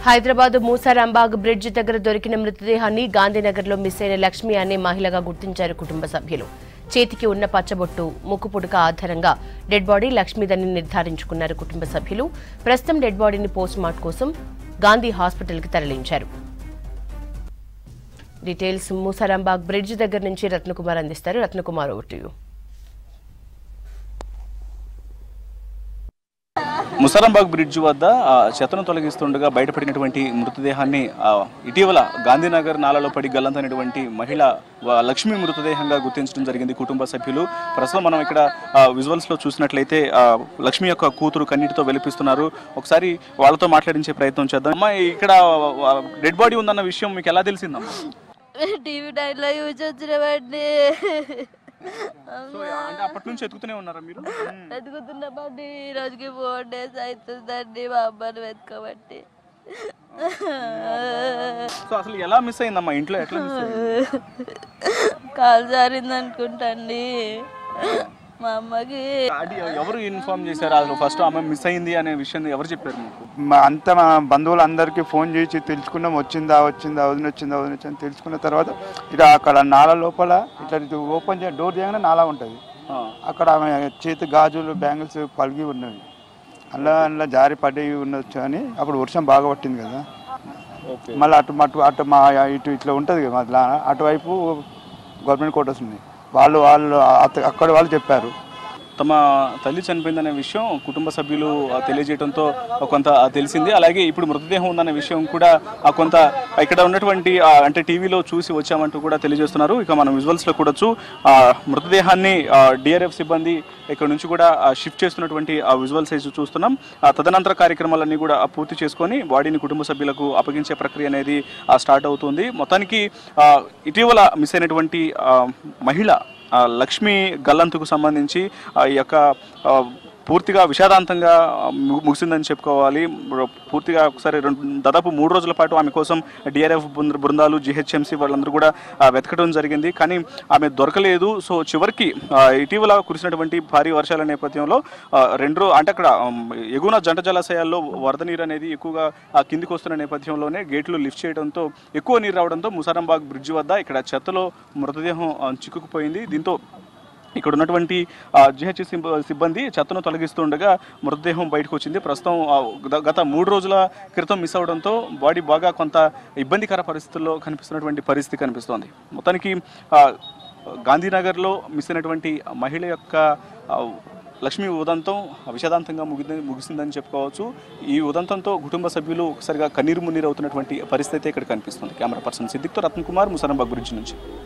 Hyderabad Musarambagh bridge దగ్గర దొరికిన మృతదేహాన్ని గాంధీనగర్లో మిస్ అయిన లక్ష్మి అనే మహిళగా గుర్తించారు కుటుంబ సభ్యులు చేతికి ఉన్న పచ్చబొట్టు ముక్కు పుడక ఆధారంగా డెడ్ బాడీ లక్ష్మీదని నిర్ధారించుకున్నారు కుటుంబ సభ్యులు ప్రస్తుతం డెడ్ బాడీని పోస్ట్ మార్టం కోసం గాంధీ హాస్పిటల్కి తరలించారు డీటెయిల్స్ మూసారాంబాగ్ బ్రిడ్జ్ దగ్గర నుంచి రత్నకుమార్ అందిస్తారు Ratnakumar over to you Musarambagh bridge వద్ద ఆ, చెత్తను తొలగిస్తుండగా బయటపడినటువంటి మృతదేహాన్ని ఆ, ఇటీవల గాంధీనగర్ నాలలో పడి గల్లంతైనటువంటి మహిళ వ- లక్ష్మి మృతదేహంగా గుర్తించడం జరిగింది కుటుంబ సభ్యులు ప్రస్తుతం మనం ఇక్కడ విజువల్స్ లో చూసినట్లయితే ఆ, లక్ష్మి యొక్క కూతురు కన్నీటితో వెలిపిస్తున్నారు ఒకసారి వాళ్ళతో మాట్లాడించే ప్రయత్నం చేద్దాం అమ్మా ఇక్కడ డెడ్ బాడీ ఉందన్న విషయం మీకు ఎలా తెలిసిందమ్మా టీవీ నైన్ లో యూజ్ వచ్చినామండి సో అంటే అప్పటి నుంచి ఎత్తుకుతూనే ఉన్నారా మీరు ఉమ్. వెతుకుతున్నామండి ఈ రోజుకి ఫోర్ డేస్ అవుతుందండి మా అమ్మని వెతుకోబట్టి సో అసలు ఎలా మిస్ అయిందమ్మా ఇంట్లో ఎట్లా మిస్ అయింది కాలు జారింది అనుకుంటండి మా అమ్మకి అది ఎవరు ఇన్ఫార్మ్ చేశారు అసలు ఫస్ట్ ఆమె మిస్ అయింది అనే విషయం ఎవరు చెప్పారు మీకు మా అంతా మా బంధువులందరికీ ఫోన్ చేసి తెలుసుకున్నాం వచ్చిందా వచ్చిందా వదిన వచ్చిందా వదిన వచ్చిందా తెలుసుకున్న తర్వాత ఇక అక్కడ నాల లోపల ఇట్లా ఇది ఓపెన్ చే డోర్ చేయగానే నాలా ఉంటుంది ఆ, అక్కడ ఆమె చేతి గాజులు బ్యాంగిల్స్ పలిగి ఉన్నవి అలా అలా జారి పడి ఉండొచ్చు అని అప్పుడు వర్షం బాగా పట్టింది కదా ఓకే మళ్ళీ అటు అటు అటు మా ఇటు ఇట్లా ఉంటుంది కదా అట్లా అటువైపు గవర్నమెంట్ క్వార్టర్స్ ఉన్నాయి వాళ్ళు వాళ్ళు అత- అక్కడ వాళ్ళు చెప్పారు తమ తల్లి చనిపోయిందనే విషయం కుటుంబ సభ్యులు ఆ, తెలియజేయడంతో కొంత ఆ, తెలిసింది అలాగే ఇప్పుడు మృతదేహం ఉందనే విషయం కూడా ఆ, కొంత ఇక్కడ ఉన్నటువంటి ఆ, అంటే టీవీలో చూసి వచ్చామంటూ కూడా తెలియజేస్తున్నారు ఇక మనం విజువల్స్లో కూడొచ్చు ఆ, మృతదేహాన్ని డిఆర్ఎఫ్ సిబ్బంది ఇక్కడ నుంచి కూడా ఆ, షిఫ్ట్ చేస్తున్నటువంటి ఆ విజువల్స్ అయితే చూస్తున్నాం ఆ, తదనంతర కార్యక్రమాలన్నీ కూడా ఆ, పూర్తి చేసుకొని బాడీని కుటుంబ సభ్యులకు అప్పగించే ప్రక్రియ అనేది ఆ, స్టార్ట్ అవుతుంది మొత్తానికి ఆ, ఇటీవల మిస్ అయినటువంటి ఆ, మహిళ ఆ, లక్ష్మి గల్లంతుకు సంబంధించి ఆ, ఈ యొక్క ఆ, పూర్తిగా విషాదాంతంగా ఆ, ము- ముగిసిందని చెప్పుకోవాలి ర- పూర్తిగా ఒకసారి రెండు దాదాపు మూడు రోజుల పాటు ఆమె కోసం డిఆర్ఎఫ్ బృందాలు జిహెచ్ఎంసీ వాళ్ళందరూ కూడా ఆ, వెతకడం జరిగింది కానీ ఆమె దొరకలేదు సో చివరికి ఆ, ఇటీవల కురిసినటువంటి భారీ వర్షాల నేపథ్యంలో ఆ, రెండు రో- అంటే అక్కడ ఆమ్, ఎగువన జంట జలాశయాల్లో వరద నీరు అనేది ఎక్కువగా ఆ, కిందికి వస్తున్న నేపథ్యంలోనే గేట్లు లిఫ్ట్ చేయడంతో ఎక్కువ నీరు రావడంతో ముసారంబాగ్ బ్రిడ్జ్ వద్ద ఇక్కడ చెత్తలో మృతదేహం ఆ, చిక్కుకుపోయింది దీంతో ఇక్కడ ఉన్నటువంటి జిహెచ్ సిబ్బంది చెత్తను తొలగిస్తుండగా మృతదేహం బయటకు వచ్చింది ప్రస్తుతం ఆ, గత- గత మూడు రోజుల క్రితం మిస్ అవడంతో బాడీ బాగా కొంత ఇబ్బందికర పరిస్థితుల్లో కనిపిస్తున్నటువంటి పరిస్థితి కనిపిస్తోంది మొత్తానికి ఆ, గాంధీనగర్లో మిస్ అయినటువంటి మహిళ యొక్క ఆ, లక్ష్మీ ఉదంతం విషాదాంతంగా ముగి ముగిసిందని చెప్పుకోవచ్చు ఈ ఉదంతంతో కుటుంబ సభ్యులు ఒకసారిగా కన్నీరు మున్నీరు అవుతున్నటువంటి పరిస్థితి ఇక్కడ కనిపిస్తుంది కెమెరా పర్సన్ సిద్దిక్తో రత్న కుమార్ ముసరంబాగ్ గురించి నుంచి